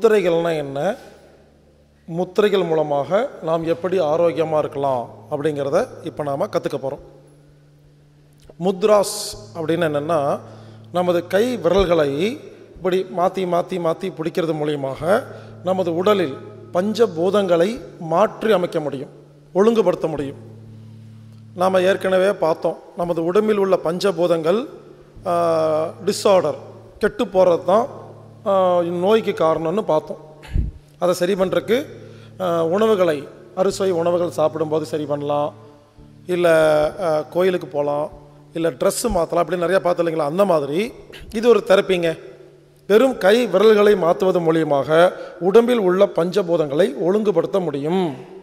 முத்திரைகள்னா என்ன முத்திரைகள் மூலமாக நாம் எப்படி ஆரோக்கியமாக இருக்கலாம் அப்படிங்கிறத இப்போ நாம் கற்றுக்க போகிறோம் முத்ராஸ் அப்படின்னு என்னென்னா நமது கை விரல்களை இப்படி மாற்றி மாற்றி மாற்றி பிடிக்கிறது மூலியமாக நமது உடலில் பஞ்சபூதங்களை மாற்றி அமைக்க முடியும் ஒழுங்குபடுத்த முடியும் நாம் ஏற்கனவே பார்த்தோம் நமது உடம்பில் உள்ள பஞ்சபூதங்கள் டிஸார்டர் கெட்டு போகிறது தான் ஆஹ், நோய்க்கு காரணம்னு பார்த்தோம் அதை சரி பண்ணுறக்கு உணவுகளை அறுசுவை உணவுகள் சாப்பிடும்போது சரி பண்ணலாம் இல்லை கோயிலுக்கு போகலாம் இல்லை ட்ரெஸ்ஸு மாற்றலாம் அப்படி நிறையா பார்த்து இல்லைங்களா அந்த மாதிரி இது ஒரு தெரப்பிங்க வெறும் கை விரல்களை மாற்றுவது மூலியமாக உடம்பில் உள்ள பஞ்சபூதங்களை ஒழுங்குபடுத்த முடியும்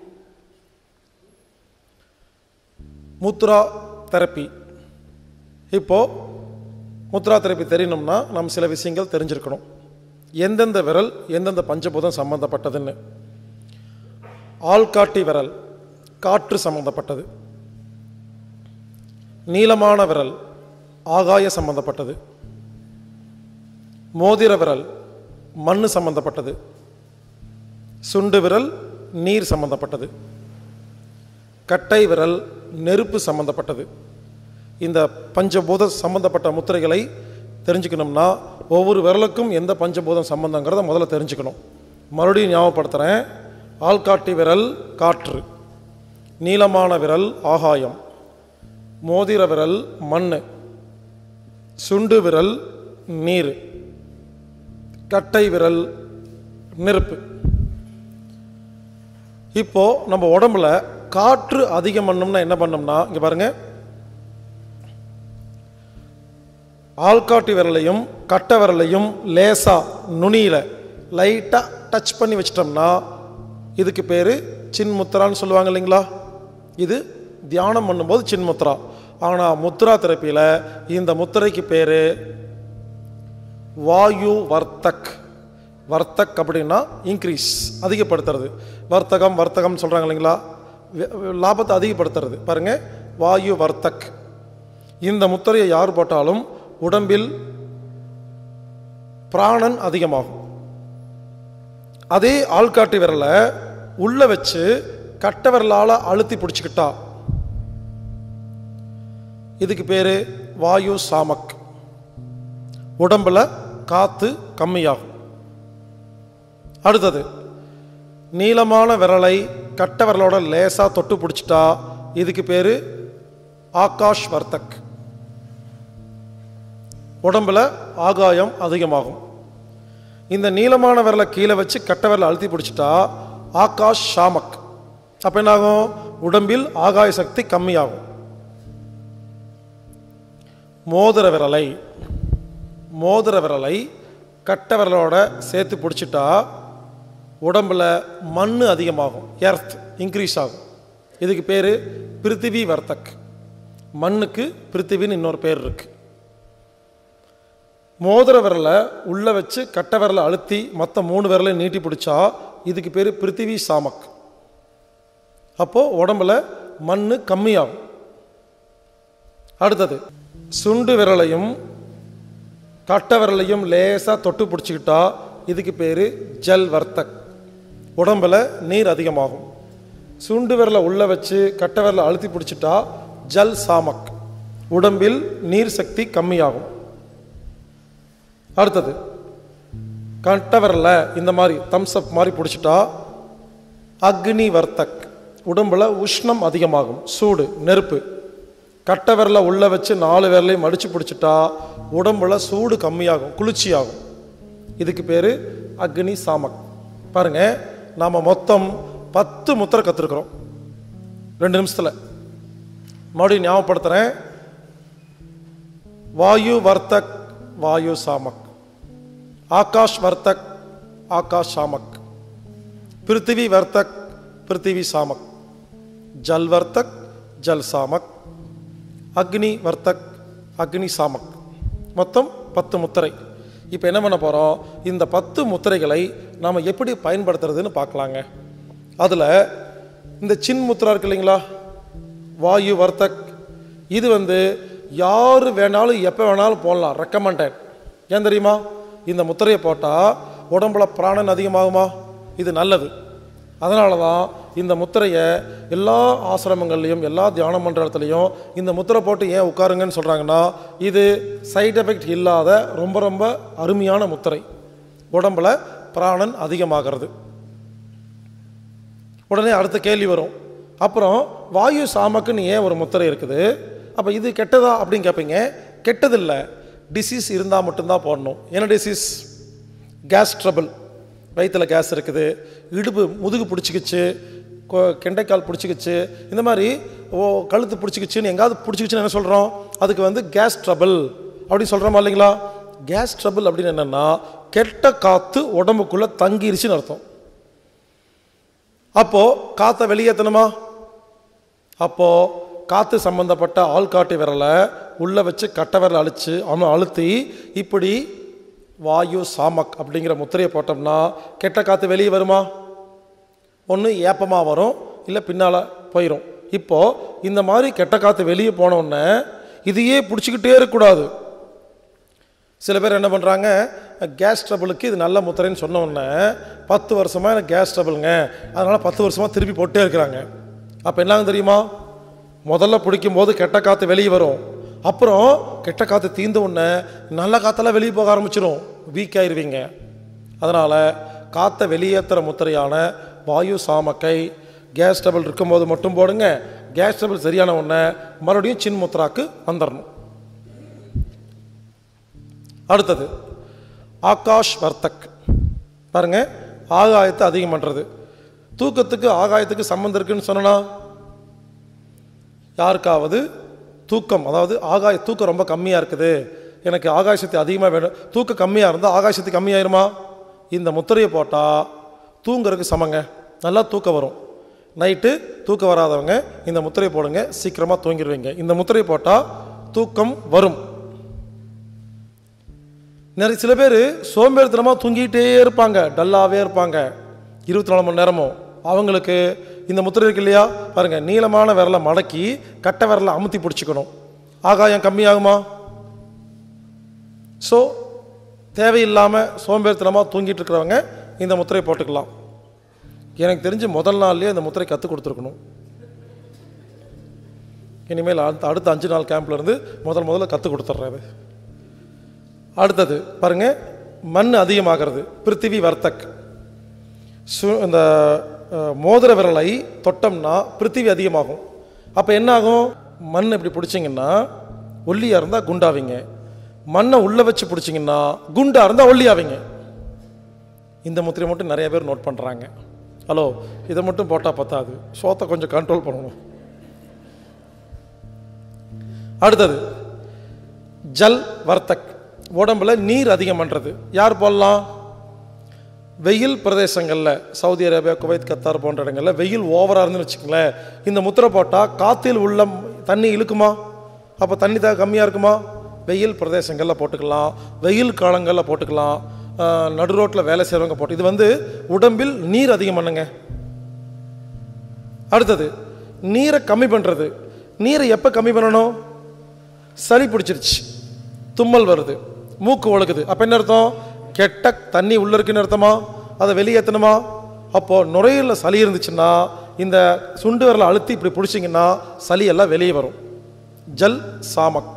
முத்ரா தெரப்பி இப்போ முத்ரா தெரப்பி தெரியணும்னா நம்ம சில விஷயங்கள் தெரிஞ்சிருக்கணும் எந்தெந்த விரல் எந்தெந்த பஞ்சபூதம் சம்பந்தப்பட்டதுன்னு ஆள்காட்டி விரல் காற்று சம்பந்தப்பட்டது நீளமான விரல் ஆகாய சம்பந்தப்பட்டது மோதிர விரல் மண் சம்பந்தப்பட்டது சுண்டு விரல் நீர் சம்பந்தப்பட்டது கட்டை விரல் நெருப்பு சம்பந்தப்பட்டது இந்த பஞ்சபூத சம்பந்தப்பட்ட முத்திரைகளை தெரிஞ்சுக்கணும்னா ஒவ்வொரு விரலுக்கும் எந்த பஞ்சபூதம் சம்பந்தங்கிறத முதல்ல தெரிஞ்சுக்கணும் மறுபடியும் ஞாபகப்படுத்துகிறேன் ஆள்காட்டி விரல் காற்று நீளமான விரல் ஆகாயம் மோதிர விரல் மண் சுண்டு விரல் நீர் கட்டை விரல் நெருப்பு இப்போ நம்ம உடம்புல காற்று அதிகம் பண்ணோம்னா என்ன பண்ணோம்னா இங்க பாருங்க ஆள்காட்டி விரலையும் கட்டை விரலையும் லேசா நுனியில லைட்டா டச் பண்ணி வச்சிட்டோம்னா இதுக்கு பேரு சின்முத்ரான்னு சொல்லுவாங்க இல்லைங்களா இது தியானம் பண்ணும்போது சின்முத்ரா ஆனா முத்ரா தெரப்பியில இந்த முத்திரைக்கு பேரு வாயு வர்த்தக் வர்த்தக் அப்படின்னா இன்க்ரீஸ் அதிகப்படுத்துறது வர்த்தகம் வர்த்தகம் சொல்கிறாங்க இல்லைங்களா வி- வி- லாபத்தை அதிகப்படுத்துறது பாருங்க வாயு வர்த்தக் இந்த முத்திரையை யார் போட்டாலும் உடம்பில் பிராணன் அதிகமாகும் அதே ஆள்காட்டி விரலை உள்ள வச்சு கட்டை விரலால அழுத்தி பிடிச்சிக்கிட்டா இதுக்கு பேரு வாயு சாமக் உடம்புல காத்து கம்மியாகும் அடுத்தது நீளமான விரலை கட்டை விரலோட லேசா தொட்டு பிடிச்சிட்டா இதுக்கு பேரு ஆகாஷ் வர்த்தக் உடம்புல ஆகாயம் அதிகமாகும் இந்த நீளமான விரலை கீழே வச்சு கட்டை விரலை அழுத்தி பிடிச்சிட்டா ஆகாஷ் ஷாமக் அப்ப என்னாகும் உடம்பில் ஆகாய சக்தி கம்மியாகும் மோதிர விரலை மோதிர விரலை கட்டை விரலோட சேர்த்து பிடிச்சிட்டா உடம்புல மண் அதிகமாகும் எர்த் இன்க்ரீஸ் ஆகும் இதுக்கு பேர் பிருத்திவி வர்த்தக் மண்ணுக்கு பிருத்திவின்னு இன்னொரு பேர் இருக்கு மோதிர விரலை உள்ள வச்சு கட்டை விரலை அழுத்தி மற்ற மூணு விரலை நீட்டி பிடிச்சா இதுக்கு பேர் பிருத்திவி சாமக் அப்போ உடம்புல மண் கம்மியாகும் அடுத்தது சுண்டு விரலையும் கட்டை விரலையும் லேசாக தொட்டு பிடிச்சிக்கிட்டா இதுக்கு பேர் ஜல் வர்த்தக் உடம்புல நீர் அதிகமாகும் சுண்டு விரலை உள்ள வச்சு கட்டை விரலை அழுத்தி பிடிச்சிட்டா ஜல் சாமக் உடம்பில் நீர் சக்தி கம்மியாகும் அடுத்தது கட்டை விரல்ல இந்த மாதிரி தம்ஸ் அப் மாதிரி பிடிச்சிட்டா அக்னி வர்த்தக் உடம்புல உஷ்ணம் அதிகமாகும் சூடு நெருப்பு கட்டை விரலை உள்ள வச்சு நாலு விரலையும் மடிச்சு பிடிச்சிட்டா உடம்புல சூடு கம்மியாகும் குளிர்ச்சியாகும் இதுக்கு பேர் அக்னி சாமக் பாருங்க நாம மொத்தம் பத்து முத்திரை கற்றுருக்குறோம் ரெண்டு நிமிஷத்தில் மறுபடியும் ஞாபகப்படுத்துகிறேன் வாயு வர்த்தக் வாயு சாமக் ஆகாஷ் வர்த்தக் ஆகாஷ் சாமக் பிருத்திவி வர்த்தக் பிருத்திவி சாமக் ஜல் வர்த்தக் ஜல் சாமக் அக்னி வர்த்தக் அக்னி சாமக் மொத்தம் பத்து முத்திரை இப்போ என்ன பண்ண போகிறோம் இந்த பத்து முத்திரைகளை நாம் எப்படி பயன்படுத்துறதுன்னு பார்க்கலாங்க அதில் இந்த சின் முத்திரா இருக்கு இல்லைங்களா வாயு வர்த்தக் இது வந்து யார் வேணாலும் எப்போ வேணாலும் போடலாம் ரெக்கமெண்டட் ஏன் தெரியுமா இந்த முத்திரையை போட்டால் உடம்புல பிராணன் அதிகமாகுமா இது நல்லது அதனால தான் இந்த முத்திரையை எல்லா ஆசிரமங்கள்லையும் எல்லா தியான மண்டலத்துலேயும் இந்த முத்திரை போட்டு ஏன் உட்காருங்கன்னு சொல்கிறாங்கன்னா இது சைடு எஃபெக்ட் இல்லாத ரொம்ப ரொம்ப அருமையான முத்திரை உடம்புல பிராணன் அதிகமாகிறது உடனே அடுத்த கேள்வி வரும் அப்புறம் வாயு சாமக்குன்னு ஏன் ஒரு முத்திரை இருக்குது அப்போ இது கெட்டதா அப்படின்னு கேட்பீங்க கெட்டதில்லை டிசீஸ் இருந்தால் மட்டும்தான் போடணும் என்ன டிசீஸ் கேஸ் ட்ரபிள் வயிற்றில் கேஸ் இருக்குது இடுப்பு முதுகு பிடிச்சிக்கிச்சு கொ- கெண்டைக்கால் பிடிச்சிக்கிச்சு இந்த மாதிரி ஓ கழுத்து பிடிச்சிக்கிச்சுன்னு எங்காவது பிடிச்சிக்கிச்சுன்னு என்ன சொல்கிறோம் அதுக்கு வந்து கேஸ் ட்ரபிள் அப்படின்னு சொல்கிறோமா இல்லைங்களா கேஸ் ட்ரபிள் அப்படின்னு என்னென்னா கெட்ட காற்று உடம்புக்குள்ளே தங்கிருச்சுன்னு அர்த்தம் அப்போ காற்றை வெளியேற்றணுமா அப்போ காற்று சம்பந்தப்பட்ட ஆள்காட்டி விரலை உள்ளே வச்சு கட்டை விரலை அழிச்சு அவனை அழுத்தி இப்படி வாயு சாமக் அப்படிங்கிற முத்திரையை போட்டோம்னா கெட்ட காற்று வெளியே வருமா ஒன்று ஏப்பமாக வரும் இல்லை பின்னால் போயிடும் இப்போ இந்த மாதிரி கெட்ட காற்று வெளியே போன உடனே இதையே பிடிச்சிக்கிட்டே இருக்கக்கூடாது சில பேர் என்ன பண்ணுறாங்க கேஸ் ட்ரபிளுக்கு இது நல்ல முத்திரைன்னு சொன்ன உடனே பத்து வருஷமாக எனக்கு கேஸ் ட்ரபிளுங்க அதனால் பத்து வருஷமாக திருப்பி போட்டே இருக்கிறாங்க அப்போ என்னங்க தெரியுமா முதல்ல பிடிக்கும்போது கெட்ட காற்று வெளியே வரும் அப்புறம் கெட்ட காற்று தீர்ந்த உடனே நல்ல காற்றெல்லாம் வெளியே போக ஆரம்பிச்சிடும் வீக் ஆயிருவீங்க அதனால் காற்றை வெளியேற்றுற முத்திரையான வாயு சாமக்கை கேஸ் ட்ரபிள் இருக்கும்போது மட்டும் போடுங்க கேஸ் ட்ரபிள் சரியான உடனே மறுபடியும் சின் முத்ராக்கு வந்துடணும் அடுத்தது ஆகாஷ் வர்த்தக் பாருங்க ஆகாயத்தை அதிகம் பண்ணுறது தூக்கத்துக்கு ஆகாயத்துக்கு சம்மந்தம் இருக்குன்னு சொன்னா யாருக்காவது தூக்கம் அதாவது ஆகாய தூக்கம் ரொம்ப கம்மியாக இருக்குது எனக்கு ஆகாயசக்தி அதிகமாக வேணும் தூக்கம் கம்மியாக இருந்தால் ஆகாயசக்தி கம்மியாயிருமா இந்த முத்திரையை போட்டால் தூங்குறதுக்கு சமங்க நல்லா தூக்கம் வரும் நைட்டு தூக்கம் வராதவங்க இந்த முத்திரையை போடுங்க சீக்கிரமாக தூங்கிடுவீங்க இந்த முத்திரையை போட்டால் தூக்கம் வரும் நிறைய சில பேர் சோம்பேறித்தனமாக தூங்கிட்டே இருப்பாங்க டல்லாகவே இருப்பாங்க இருபத்தி நாலு மணி நேரமும் அவங்களுக்கு இந்த முத்திரை இருக்கு இல்லையா பாருங்க நீளமான விரலை மடக்கி கட்டை விரலை அமுத்தி பிடிச்சிக்கணும் ஆகாயம் கம்மியாகுமா ஸோ தேவையில்லாமல் சோம்பேறித்தனமாக தூங்கிட்டு இருக்கிறவங்க இந்த முத்திரை போட்டுக்கலாம் எனக்கு தெரிஞ்சு முதல் நாள்லயே இந்த முத்திரை கற்றுக் கொடுத்துருக்கணும் இனிமேல் அடுத்த அடுத்த அஞ்சு நாள் கேம்ப்ல இருந்து முதல் முதல்ல கற்றுக் கொடுத்துட்றது அடுத்தது பாருங்க மண் அதிகமாகிறது பிருத்திவி வர்த்தக் சு இந்த அஹ், மோதிர விரலை தொட்டோம்னா பிருத்திவி அதிகமாகும் அப்போ என்ன ஆகும் மண் இப்படி பிடிச்சிங்கன்னா ஒல்லியாக இருந்தால் குண்டாவீங்க மண்ணை உள்ளே வச்சு பிடிச்சிங்கன்னா குண்டாக இருந்தால் ஒல்லியாவீங்க இந்த முத்திரை மட்டும் நிறைய பேர் நோட் பண்ணுறாங்க ஹலோ இதை மட்டும் போட்டால் பத்தாது சோத்தை கொஞ்சம் கண்ட்ரோல் பண்ணணும் அடுத்தது ஜல் வர்த்தக் உடம்புல நீர் அதிகம் பண்ணுறது யார் போடலாம் வெயில் பிரதேசங்களில் சவுதி அரேபியா குவைத் கத்தார் போன்ற இடங்களில் வெயில் ஓவராக இருந்துன்னு வச்சுக்கோங்களேன் இந்த முத்திரை போட்டால் காற்றில் உள்ள தண்ணி இழுக்குமா அப்போ தண்ணி தான் கம்மியாக இருக்குமா வெயில் பிரதேசங்களில் போட்டுக்கலாம் வெயில் காலங்களில் போட்டுக்கலாம் ஆஹ், நடு ரோட்டில் வேலை செய்கிறவங்க போட்டு இது வந்து உடம்பில் நீர் அதிகம் பண்ணுங்க அடுத்தது நீரை கம்மி பண்ணுறது நீரை எப்போ கம்மி பண்ணணும் சளி பிடிச்சிருச்சு தும்மல் வருது மூக்கு ஒழுகுது அப்போ என்ன அர்த்தம் கெட்ட தண்ணி உள்ள இருக்குன்னு அர்த்தமா அதை வெளியேற்றணுமா அப்போ நுரையீரலில் சளி இருந்துச்சுன்னா இந்த சுண்டு விரலை அழுத்தி இப்படி பிடிச்சிங்கன்னா சளி எல்லாம் வெளியே வரும் ஜல் சாமக்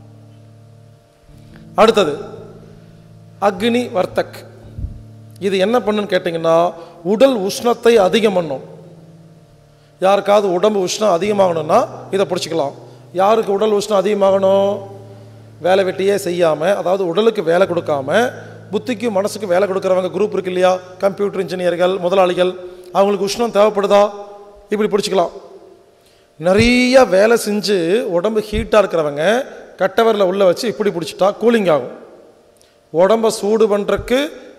அடுத்தது அக்னி வர்த்தக் இது என்ன பண்ணுன்னு கேட்டிங்கன்னா உடல் உஷ்ணத்தை அதிகம் பண்ணும் யாருக்காவது உடம்பு உஷ்ணம் அதிகமாகணும்னா இதை பிடிச்சிக்கலாம் யாருக்கு உடல் உஷ்ணம் அதிகமாகணும் வேலை வெட்டியே செய்யாமல் அதாவது உடலுக்கு வேலை கொடுக்காம புத்திக்கு மனசுக்கு வேலை கொடுக்குறவங்க குரூப் இருக்கு இல்லையா கம்ப்யூட்டர் இன்ஜினியர்கள் முதலாளிகள் அவங்களுக்கு உஷ்ணம் தேவைப்படுதா இப்படி பிடிச்சிக்கலாம் நிறைய வேலை செஞ்சு உடம்பு ஹீட்டாக இருக்கிறவங்க கட்டவரில் உள்ள வச்சு இப்படி பிடிச்சிட்டா கூலிங் ஆகும் உடம்ப சூடு பண்ணுறக்கு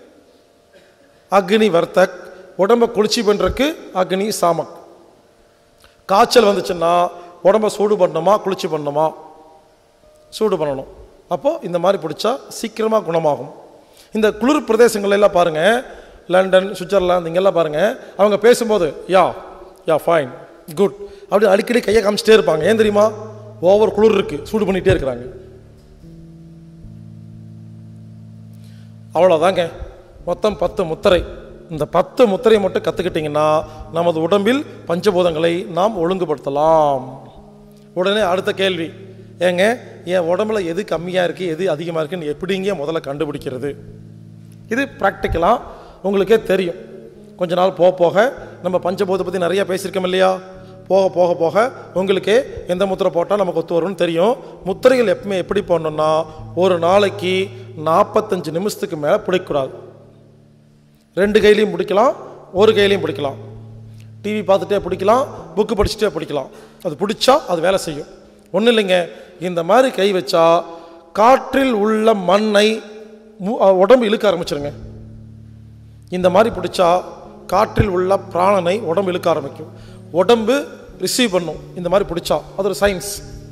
அக்னி வர்த்தக் உடம்ப குளிர்ச்சி பண்ணுறக்கு அக்னி சாமக் காய்ச்சல் வந்துச்சுன்னா உடம்ப சூடு பண்ணணுமா குளிர்ச்சி பண்ணணுமா சூடு பண்ணணும் அப்போது இந்த மாதிரி பிடிச்சா சீக்கிரமாக குணமாகும் இந்த குளிர் பிரதேசங்கள்ல எல்லாம் பாருங்கள் லண்டன் சுவிட்சர்லாந்து இங்கெல்லாம் பாருங்கள் அவங்க பேசும்போது யா யா ஃபைன் குட் அப்படி அடிக்கடி கையை காமிச்சிட்டே இருப்பாங்க ஏன் தெரியுமா ஓவர் குளிர் இருக்குது சூடு பண்ணிகிட்டே இருக்கிறாங்க அவ்வளோதாங்க மொத்தம் பத்து முத்திரை இந்த பத்து முத்திரை மட்டும் கற்றுக்கிட்டிங்கன்னா நமது உடம்பில் பஞ்சபூதங்களை நாம் ஒழுங்குபடுத்தலாம் உடனே அடுத்த கேள்வி ஏங்க என் உடம்புல எது கம்மியாக இருக்குது எது அதிகமாக இருக்குன்னு எப்படிங்க முதல்ல கண்டுபிடிக்கிறது இது ப்ராக்டிக்கலாக உங்களுக்கே தெரியும் கொஞ்ச நாள் போக போக நம்ம பஞ்சபூதத்தை பற்றி நிறைய பேசியிருக்கோம் இல்லையா போக போக போக உங்களுக்கே எந்த முத்திரை போட்டால் நமக்கு ஒத்து வரும்னு தெரியும் முத்திரைகள் எப்பவுமே எப்படி போடணும்னா ஒரு நாளைக்கு நாற்பத்தஞ்சு நிமிஷத்துக்கு மேலே பிடிக்கக்கூடாது ரெண்டு கையிலையும் பிடிக்கலாம் ஒரு கையிலையும் பிடிக்கலாம் டிவி பார்த்துட்டே பிடிக்கலாம் புக்கு படிச்சுட்டே பிடிக்கலாம் அது பிடிச்சா அது வேலை செய்யும் ஒன்றும் இல்லைங்க இந்த மாதிரி கை வச்சா காற்றில் உள்ள மண்ணை மு- அஹ் உடம்பு இழுக்க ஆரம்பிச்சிருங்க இந்த மாதிரி பிடிச்சா காற்றில் உள்ள பிராணனை உடம்பு இழுக்க ஆரம்பிக்கும் உடம்பு ரிசீவ் பண்ணும் இந்த மாதிரி பிடிச்சா அது ஒரு சயின்ஸ்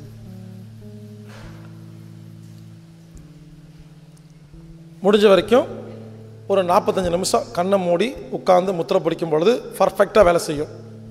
முடிஞ்ச வரைக்கும் ஒரு நாற்பத்தஞ்சு நிமிஷம் கண்ணை மூடி உட்காந்து முத்திரை பிடிக்கும் பொழுது பர்ஃபெக்டாக வேலை செய்யும்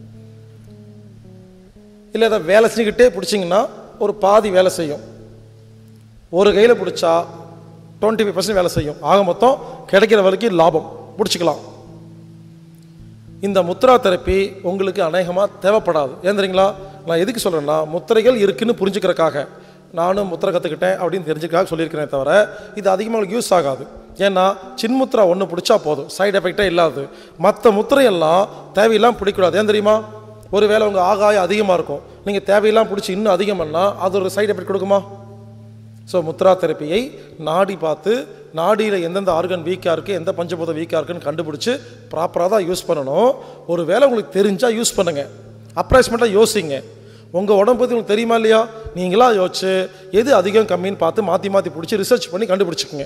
இல்லை அதை வேலை செஞ்சுக்கிட்டே பிடிச்சிங்கன்னா ஒரு பாதி வேலை செய்யும் ஒரு கையில் பிடிச்சா டுவெண்ட்டி ஃபைவ் பர்சன்ட் வேலை செய்யும் ஆக மொத்தம் கிடைக்கிற வரைக்கும் லாபம் பிடிச்சிக்கலாம் இந்த முத்ரா தெரப்பி உங்களுக்கு அநேகமாக தேவைப்படாது ஏன் தெரியுங்களா நான் எதுக்கு சொல்கிறேன்னா முத்திரைகள் இருக்குன்னு புரிஞ்சுக்கிறக்காக நானும் முத்திரை கற்றுக்கிட்டேன் அப்படின்னு தெரிஞ்சுக்காக சொல்லியிருக்கிறேனே தவிர இது அதிகமாக உங்களுக்கு யூஸ் ஆகாது ஏன்னா சின்முத்ரா ஒன்று பிடிச்சா போதும் சைடு எஃபெக்டே இல்லாது மற்ற முத்திரையெல்லாம் தேவையில்லாம் பிடிக்கூடாது ஏன் தெரியுமா ஒருவேளை உங்கள் ஆகாயம் அதிகமாக இருக்கும் நீங்கள் தேவையெல்லாம் பிடிச்சி இன்னும் அதிகம் பண்ணால் அது ஒரு சைடு எஃபெக்ட் கொடுக்குமா ஸோ முத்ரா தெரப்பியை நாடி பார்த்து நாடியில் எந்தெந்த ஆர்கன் வீக்காக இருக்குது எந்த பஞ்சபூதம் வீக்காக இருக்குன்னு கண்டுபிடிச்சி ப்ராப்பராக தான் யூஸ் பண்ணணும் ஒரு வேளை உங்களுக்கு தெரிஞ்சால் யூஸ் பண்ணுங்கள் அப்ராக்சிமேட்டாக யோசிங்க உங்கள் உடம்பு பற்றி உங்களுக்கு தெரியுமா இல்லையா நீங்களா யோசிச்சு எது அதிகம் கம்மின்னு பார்த்து மாற்றி மாற்றி பிடிச்சி ரிசர்ச் பண்ணி கண்டுபிடிச்சிக்கங்க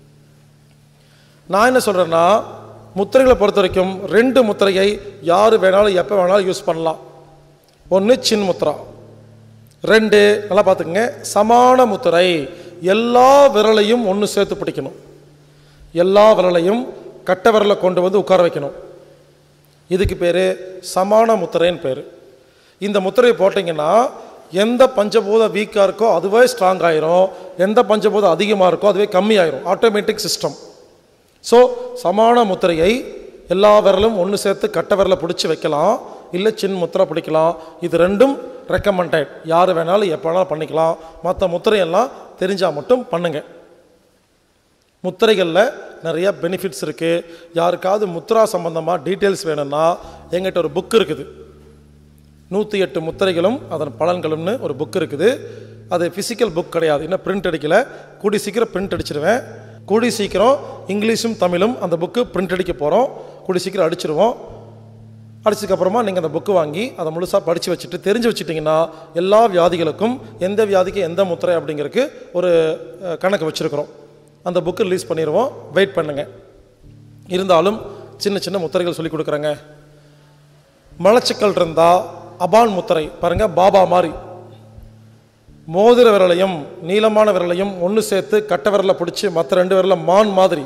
நான் என்ன சொல்கிறேன்னா முத்திரைகளை பொறுத்த வரைக்கும் ரெண்டு முத்திரையை யார் வேணாலும் எப்போ வேணாலும் யூஸ் பண்ணலாம் ஒன்று சின் முத்ரா ரெண்டு நல்லா பார்த்துக்கங்க சமான முத்திரை எல்லா விரலையும் ஒன்று சேர்த்து பிடிக்கணும் எல்லா விரலையும் கட்டை விரலை கொண்டு வந்து உட்கார வைக்கணும் இதுக்கு பேர் சமான முத்திரைன்னு பேர் இந்த முத்திரையை போட்டிங்கன்னா எந்த பஞ்சபூத வீக்காக இருக்கோ அதுவே ஸ்ட்ராங் ஆயிரும் எந்த பஞ்சபூதம் அதிகமாக இருக்கோ அதுவே கம்மியாயிரும் ஆட்டோமேட்டிக் சிஸ்டம் ஸோ சமான முத்திரையை எல்லா விரலும் ஒன்று சேர்த்து கட்டை விரலை பிடிச்சி வைக்கலாம் இல்லை சின் முத்திரை பிடிக்கலாம் இது ரெண்டும் ரெக்கமெண்டட் யார் வேணாலும் எப்போ வேணாலும் பண்ணிக்கலாம் மற்ற முத்திரையெல்லாம் தெரிஞ்சால் மட்டும் பண்ணுங்க முத்திரைகளில் நிறைய பெனிஃபிட்ஸ் இருக்குது யாருக்காவது முத்ரா சம்பந்தமாக டீட்டெயில்ஸ் வேணும்னா எங்கிட்ட ஒரு புக் இருக்குது நூற்றி எட்டு முத்திரைகளும் அதன் பலன்களும்னு ஒரு புக் இருக்குது அது ஃபிசிக்கல் புக் கிடையாது இன்னும் பிரிண்ட் அடிக்கல கூடி சீக்கிரம் பிரிண்ட் அடிச்சிருவேன் கூடி சீக்கிரம் இங்கிலீஷும் தமிழும் அந்த புக்கு பிரிண்ட் அடிக்க போகிறோம் கூடி சீக்கிரம் அடிச்சிருவோம் அடிச்சதுக்கப்புறமா நீங்கள் அந்த புக்கு வாங்கி அதை முழுசாக படித்து வச்சுட்டு தெரிஞ்சு வச்சுட்டிங்கன்னா எல்லா வியாதிகளுக்கும் எந்த வியாதிக்கு எந்த முத்திரை அப்படிங்கிறதுக்கு ஒரு அஹ், கணக்கு வச்சுருக்கிறோம் அந்த புக்கு ரிலீஸ் பண்ணிடுவோம் வெயிட் பண்ணுங்க இருந்தாலும் சின்ன சின்ன முத்திரைகள் சொல்லி கொடுக்குறேங்க மலச்சிக்கல் இருந்தால் அபான் முத்திரை பாருங்க பாபா மாதிரி மோதிர விரலையும் நீளமான விரலையும் ஒன்று சேர்த்து கட்டை விரலை பிடிச்சி மற்ற ரெண்டு விரல மான் மாதிரி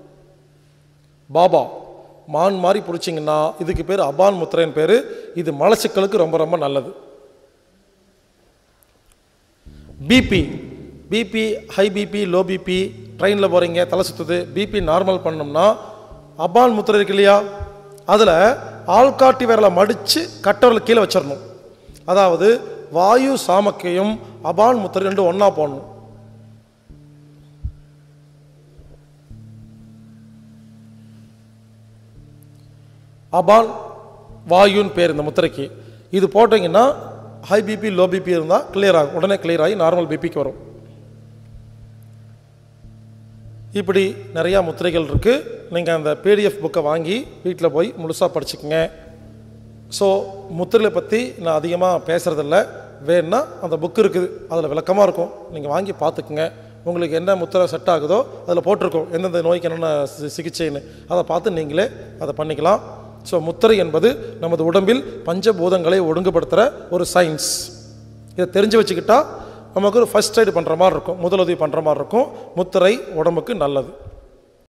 பாபா மான் மாதிரி பிடிச்சிங்கன்னா இதுக்கு பேர் அபான் முத்திரைன்னு பேர் இது மலச்சிக்கலுக்கு ரொம்ப ரொம்ப நல்லது BP BP high BP low BP ட்ரெயினில் போகிறீங்க தலை சுற்றுது பிபி நார்மல் பண்ணோம்னா அபான் முத்திரை இருக்கு இல்லையா அதில் ஆள்காட்டி விரலை மடித்து கட்டவரில் கீழே வச்சிடணும் அதாவது வாயு சாமக்கையும் அபான் முத்திரை ரெண்டும் ஒன்றா போடணும் அபான் வாயுன்னு பேர் இந்த முத்திரைக்கு இது போட்டிங்கன்னா ஹை பிபி லோ பிபி இருந்தால் clear ஆகும் உடனே clear ஆகி நார்மல் பிபிக்கு வரும் இப்படி நிறையா முத்திரைகள் இருக்குது நீங்கள் அந்த பிடிஎஃப் புக்கை வாங்கி வீட்டில் போய் முழுசாக படிச்சுக்கங்க ஸோ முத்திரைகளை பற்றி நான் அதிகமாக பேசுகிறதில்ல வேணும்னா அந்த புக் இருக்குது அதில் விளக்கமாக இருக்கும் நீங்கள் வாங்கி பார்த்துக்குங்க உங்களுக்கு என்ன முத்திரை செட் ஆகுதோ அதில் போட்டிருக்கோம் எந்தெந்த நோய்க்கு என்னென்ன சி- சிகிச்சைன்னு அதை பார்த்து நீங்களே அதை பண்ணிக்கலாம் ஸோ முத்திரை என்பது நமது உடம்பில் பஞ்சபூதங்களை ஒழுங்குபடுத்துகிற ஒரு சயின்ஸ் இதை தெரிஞ்சு வச்சுக்கிட்டா நமக்கு ஒரு ஃபர்ஸ்ட் எய்டு பண்ணுற மாதிரி இருக்கும் முதலுதவி பண்ணுற மாதிரி இருக்கும் முத்திரை உடம்புக்கு நல்லது